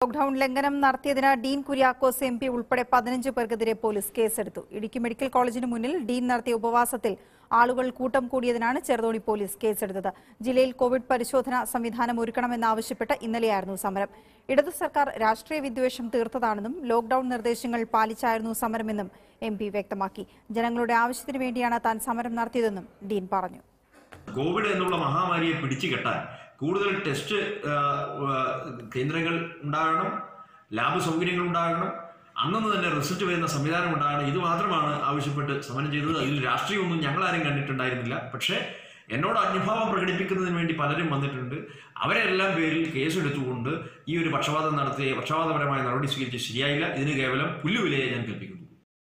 lockdown ലംഘനം നടത്തിയതിന് Dean Kuriakose M P ഉൾപ്പെടെ പതിനഞ്ച് പേർക്കെതിരെ പോലീസ് കേസെടുത്തു ഇടുക്കി മെഡിക്കൽ കോളേജിന് മുന്നിൽ ഡീൻ നടത്തിയ ഉപവാസത്തിൽ ആളുകൾ കൂട്ടം കൂടിയതിനാണ് ചെറുതോണി പോലീസ് കേസെടുത്തത് ജില്ലയിൽ കോവിഡ് പരിശോധന സംവിധാനം ഒരുക്കണമെന്നാവശ്യപ്പെട്ട് ഇന്നലെയായിരുന്നു സമരം ഇടതു സർക്കാർ രാഷ്ട്രീയ വിദ്വേഷം തീർത്തതാണെന്നും ലോക്ഡൌൺ നിർദ്ദേശങ്ങൾ പാലിച്ചായിരുന്നു സമരമെന്നും എം പി വ്യക്തമാക്കി ജനങ്ങളുടെ ആവശ്യത്തിനു വേണ്ടിയാണ് താൻ സമരം നടത്തിയതെന്നും ഡീൻ പറഞ്ഞു കോവിഡ് എന്നുള്ള മഹാമാരിയെ പിടിച്ചു കെട്ടാൻ കൂടുതൽ ടെസ്റ്റ് ആ, ആ, കേന്ദ്രങ്ങൾ ഉണ്ടാകണം ലാബ് സൗകര്യങ്ങൾ ഉണ്ടാകണം അന്നു തന്നെ റിസൾട്ട് വരുന്ന സംവിധാനം ഉണ്ടാകണം ഇത് മാത്രമാണ് ആവശ്യപ്പെട്ട് സമരം ചെയ്തത് അതിൽ രാഷ്ട്രീയമൊന്നും ഞങ്ങളാരും കണ്ടിട്ടുണ്ടായിരുന്നില്ല പക്ഷേ എന്നോട് അനുഭാവം പ്രകടിപ്പിക്കുന്നതിന് വേണ്ടി പലരും വന്നിട്ടുണ്ട് അവരെല്ലാം പേരിൽ കേസെടുത്തുകൊണ്ട് ഈ ഒരു പക്ഷപാതം നടത്തിയ പക്ഷപാതപരമായ നടപടി സ്വീകരിച്ച് ശരിയായില്ല ഇതിന് കേവലം പുല്ലുവിലയെ ഞാൻ കൽപ്പിക്കുന്നു